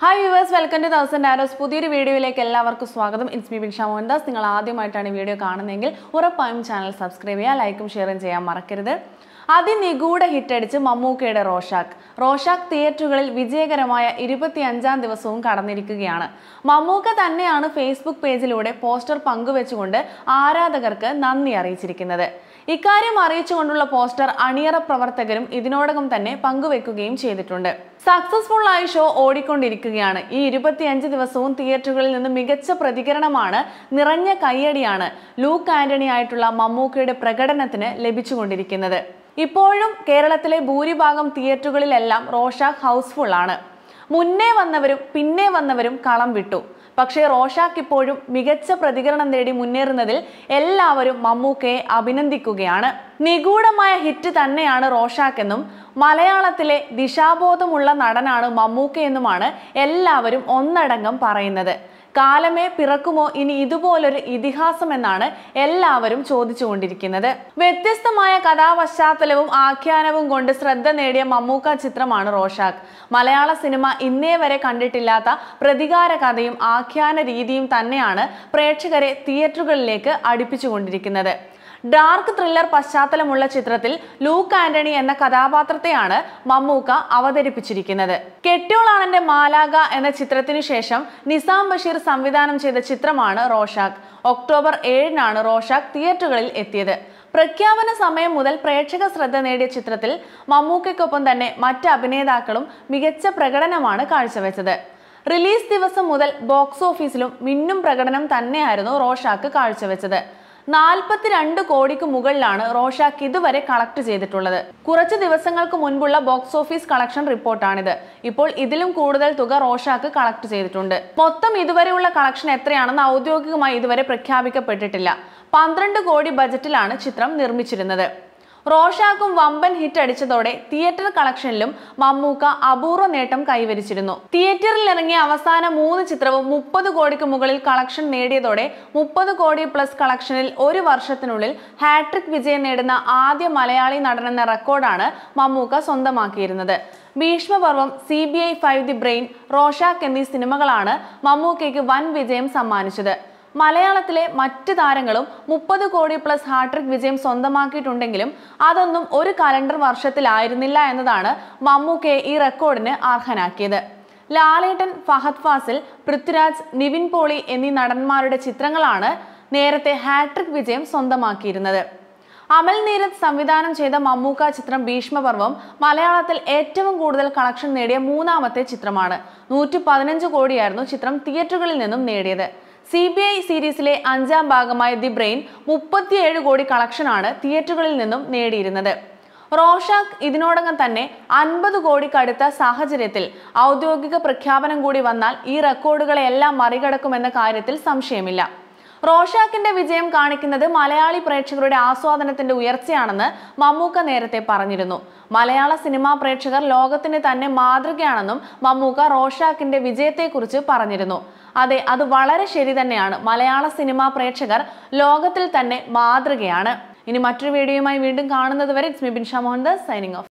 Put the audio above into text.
hi viewers welcome to thousand arrows പുതിയൊരു വീഡിയോയിലേക്ക് എല്ലാവർക്കും സ്വാഗതം ഇറ്റ്സ് മീ ബിൻഷ മോഹൻദാസ് നിങ്ങൾ ആദ്യമായിട്ടാണ് ഈ വീഡിയോ കാണുന്നതെങ്കിൽ ഉറപ്പായും ചാനൽ സബ്സ്ക്രൈബ് ചെയ്യുക ലൈക്കും ഷെയറും ചെയ്യാൻ മറക്കരുത് അതിനിഗൂഢ ഹിറ്റടിച്ച് മമ്മൂക്കയുടെ റോഷാക്ക് റോഷാക്ക് തിയേറ്ററുകളിൽ വിജയകരമായ ഇരുപത്തിയഞ്ചാം ദിവസവും കടന്നിരിക്കുകയാണ് മമ്മൂക്ക തന്നെയാണ് ഫേസ്ബുക്ക് പേജിലൂടെ പോസ്റ്റർ പങ്കുവെച്ചുകൊണ്ട് ആരാധകർക്ക് നന്ദി അറിയിച്ചിരിക്കുന്നത് ഇക്കാര്യം അറിയിച്ചുകൊണ്ടുള്ള പോസ്റ്റർ അണിയറ പ്രവർത്തകരും ഇതിനോടകം തന്നെ പങ്കുവെക്കുകയും ചെയ്തിട്ടുണ്ട് സക്സസ്ഫുൾ ആയി ഷോ ഓടിക്കൊണ്ടിരിക്കുകയാണ് ഈ ഇരുപത്തിയഞ്ച് ദിവസവും തിയേറ്ററുകളിൽ നിന്ന് മികച്ച പ്രതികരണമാണ് നിറഞ്ഞ കയ്യടിയാണ് ലൂക്ക് ആന്റണി ആയിട്ടുള്ള മമ്മൂക്കയുടെ പ്രകടനത്തിന് ലഭിച്ചുകൊണ്ടിരിക്കുന്നത് ഇപ്പോഴും കേരളത്തിലെ ഭൂരിഭാഗം തിയേറ്ററുകളിലെല്ലാം റോഷാക്ക് ഹൗസ്ഫുൾ ആണ് മുന്നേ വന്നവരും പിന്നെ വന്നവരും കളം വിട്ടു പക്ഷേ റോഷാക്ക് ഇപ്പോഴും മികച്ച പ്രതികരണം നേടി മുന്നേറുന്നതിൽ എല്ലാവരും മമ്മൂക്കയെ അഭിനന്ദിക്കുകയാണ് നിഗൂഢമായ ഹിറ്റ് തന്നെയാണ് റോഷാക്ക് എന്നും മലയാളത്തിലെ ദിശാബോധമുള്ള നടനാണ് മമ്മൂക്ക എന്നുമാണ് എല്ലാവരും ഒന്നടങ്കം പറയുന്നത് കാലമേ പിറക്കുമോ ഇനി ഇതുപോലൊരു ഇതിഹാസം എന്നാണ് എല്ലാവരും ചോദിച്ചുകൊണ്ടിരിക്കുന്നത് വ്യത്യസ്തമായ കഥാപശ്ചാത്തലവും ആഖ്യാനവും കൊണ്ട് ശ്രദ്ധ നേടിയ മമ്മൂക്ക ചിത്രമാണ് റോഷാക്ക് മലയാള സിനിമ ഇന്നേ വരെ കണ്ടിട്ടില്ലാത്ത പ്രതികാര കഥയും ആഖ്യാന രീതിയും തന്നെയാണ് പ്രേക്ഷകരെ തിയേറ്ററുകളിലേക്ക് അടുപ്പിച്ചുകൊണ്ടിരിക്കുന്നത് ഡാർക്ക് ത്രില്ലർ പശ്ചാത്തലമുള്ള ചിത്രത്തിൽ ലൂക്ക് ആന്റണി എന്ന കഥാപാത്രത്തെയാണ് മമ്മൂക്ക അവതരിപ്പിച്ചിരിക്കുന്നത് കെട്ടിയോളാണെന്റെ മാലാക എന്ന ചിത്രത്തിനു ശേഷം നിസാം ബഷീർ സംവിധാനം ചെയ്ത ചിത്രമാണ് റോഷാക്ക് ഒക്ടോബർ ഏഴിനാണ് റോഷാക്ക് തിയേറ്ററുകളിൽ എത്തിയത് പ്രഖ്യാപന സമയം മുതൽ പ്രേക്ഷക ശ്രദ്ധ നേടിയ ചിത്രത്തിൽ മമ്മൂക്കയ്ക്കൊപ്പം തന്നെ മറ്റ് അഭിനേതാക്കളും മികച്ച പ്രകടനമാണ് കാഴ്ചവെച്ചത് റിലീസ് ദിവസം മുതൽ ബോക്സ് ഓഫീസിലും മിന്നും പ്രകടനം തന്നെയായിരുന്നു റോഷാക്ക് കാഴ്ചവെച്ചത് നാൽപ്പത്തിരണ്ട് കോടിക്ക് മുകളിലാണ് റോഷാക്ക് ഇതുവരെ കളക്ട് ചെയ്തിട്ടുള്ളത് കുറച്ച് ദിവസങ്ങൾക്ക് മുൻപുള്ള ബോക്സ് ഓഫീസ് കളക്ഷൻ റിപ്പോർട്ടാണിത് ഇപ്പോൾ ഇതിലും കൂടുതൽ തുക റോഷാക്ക് കളക്ട് ചെയ്തിട്ടുണ്ട് മൊത്തം ഇതുവരെയുള്ള കളക്ഷൻ എത്രയാണെന്ന് ഔദ്യോഗികമായി ഇതുവരെ പ്രഖ്യാപിക്കപ്പെട്ടിട്ടില്ല പന്ത്രണ്ട് കോടി ബജറ്റിലാണ് ചിത്രം നിർമ്മിച്ചിരുന്നത് റോഷാക്കും വമ്പൻ ഹിറ്റ് അടിച്ചതോടെ തിയേറ്റർ കളക്ഷനിലും മമ്മൂക്ക അപൂർവ നേട്ടം കൈവരിച്ചിരുന്നു തിയേറ്ററിൽ ഇറങ്ങിയ അവസാന മൂന്ന് ചിത്രവും മുപ്പത് കോടിക്ക് മുകളിൽ കളക്ഷൻ നേടിയതോടെ മുപ്പത് കോടി പ്ലസ് കളക്ഷനിൽ ഒരു വർഷത്തിനുള്ളിൽ ഹാട്രിക് വിജയം നേടുന്ന ആദ്യ മലയാളി നടനെന്ന റെക്കോർഡാണ് മമ്മൂക്ക സ്വന്തമാക്കിയിരുന്നത് Bheeshma Parvam C B I five the brain Rorschach എന്നീ സിനിമകളാണ് മമ്മൂക്കയ്ക്ക് വൻ വിജയം സമ്മാനിച്ചത് മലയാളത്തിലെ മറ്റ് താരങ്ങളും മുപ്പത് കോടി പ്ലസ് ഹാട്രിക് വിജയം സ്വന്തമാക്കിയിട്ടുണ്ടെങ്കിലും അതൊന്നും ഒരു കലണ്ടർ വർഷത്തിലായിരുന്നില്ല എന്നതാണ് മമ്മൂക്കയെ ഈ റെക്കോർഡിന് അർഹനാക്കിയത് ലാലേട്ടൻ ഫഹദ് ഫാസിൽ പൃഥ്വിരാജ് നിവിൻ പോളി എന്നീ നടന്മാരുടെ ചിത്രങ്ങളാണ് നേരത്തെ ഹാട്രിക് വിജയം സ്വന്തമാക്കിയിരുന്നത് അമൽ നീരദ് സംവിധാനം ചെയ്ത മമ്മൂക്ക ചിത്രം ഭീഷ്മപർവം മലയാളത്തിൽ ഏറ്റവും കൂടുതൽ കളക്ഷൻ നേടിയ മൂന്നാമത്തെ ചിത്രമാണ് നൂറ്റി പതിനഞ്ച് കോടിയായിരുന്നു ചിത്രം തിയേറ്ററുകളിൽ നിന്നും നേടിയത് സി ബി ഐ സീരീസിലെ അഞ്ചാം ഭാഗമായ ദി ബ്രെയിൻ മുപ്പത്തിയേഴ് കോടി കളക്ഷനാണ് തിയേറ്ററുകളിൽ നിന്നും നേടിയിരുന്നത് റോഷാക്ക് ഇതിനോടകം തന്നെ അൻപത് കോടിക്കടുത്ത സാഹചര്യത്തിൽ ഔദ്യോഗിക പ്രഖ്യാപനം കൂടി വന്നാൽ ഈ റെക്കോർഡുകളെല്ലാം മറികടക്കുമെന്ന കാര്യത്തിൽ സംശയമില്ല റോഷാക്കിന്റെ വിജയം കാണിക്കുന്നത് മലയാളി പ്രേക്ഷകരുടെ ആസ്വാദനത്തിന്റെ ഉയർച്ചയാണെന്ന് മമ്മൂക്ക നേരത്തെ പറഞ്ഞിരുന്നു മലയാള സിനിമാ പ്രേക്ഷകർ ലോകത്തിന് തന്നെ മാതൃകയാണെന്നും മമ്മൂക്ക റോഷാക്കിന്റെ വിജയത്തെക്കുറിച്ച് പറഞ്ഞിരുന്നു അതെ അത് വളരെ ശരി തന്നെയാണ് മലയാള സിനിമാ പ്രേക്ഷകർ ലോകത്തിൽ തന്നെ മാതൃകയാണ് ഇനി മറ്റൊരു വീഡിയോയുമായി വീണ്ടും കാണുന്നത് വരെ it's me Binsha Mohandas signing of